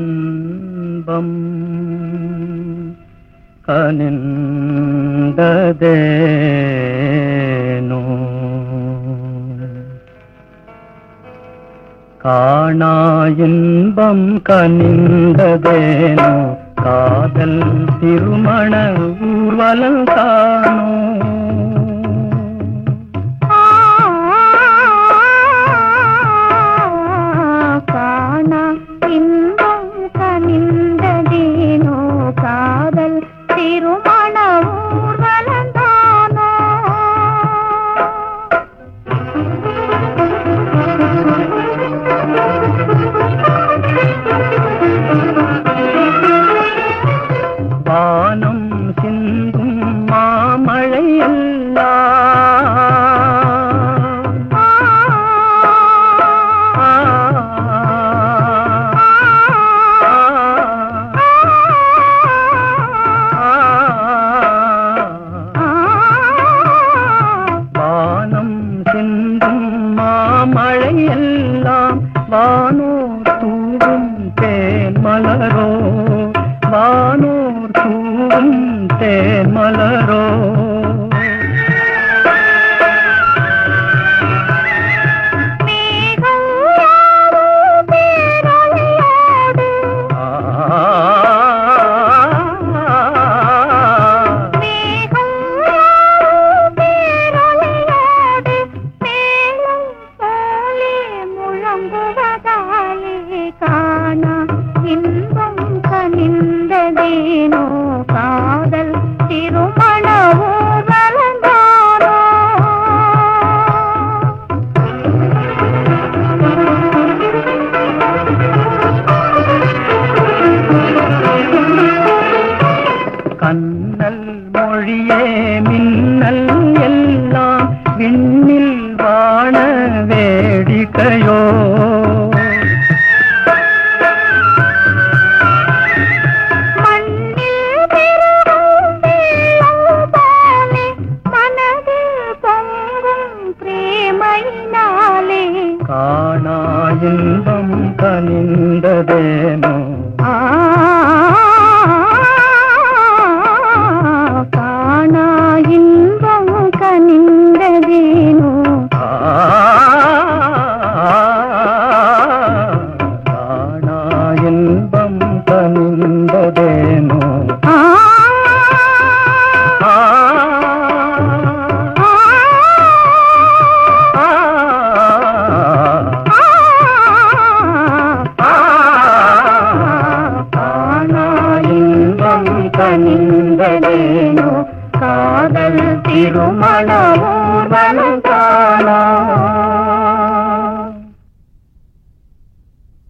இன்பம் கனிந்ததேனோ காணா இன்பம் கனிந்ததேனோ காதல் திருமண ஊர்வலம் காணோ காணா இன்பம் கனிந்ததேனோ காதல் திருமண ஊர்வலந்தானோ வானம் சிந்தும் மாமழை எல்லாம் வானம் சிந்தும் மாமழை எல்லாம் வானோர் தூவும் தேன் மலரோ வானோர் தூவும் தேன் மலரோ மேகம் யாவும் பேரலையோடு மேகம் யாவும் பேரலையோடு மேலும் போலே முழங்குவதாலே காணா இன்பம் கனிந்ததேனோ காதல் திருமண ஊர்வலந்தானோ கண்ணல் மொழியே மின்னல் எல்லாம் விண்ணில் வாண வேடிக்கையோ மண்ணில் பெருகும் வெள்ளம் போலே மனதில் பொங்கும் பிரேமையினாலே காணா இன்பம் கனிந்ததேனோ ஆ காணா இன்பம் கனிந்ததேனோ காணா இன்பம் கனிந்ததேனோ ஆ காணா இன்பம் கனிந்ததேனோ காதல் திருமண ஊர்வலம் காணா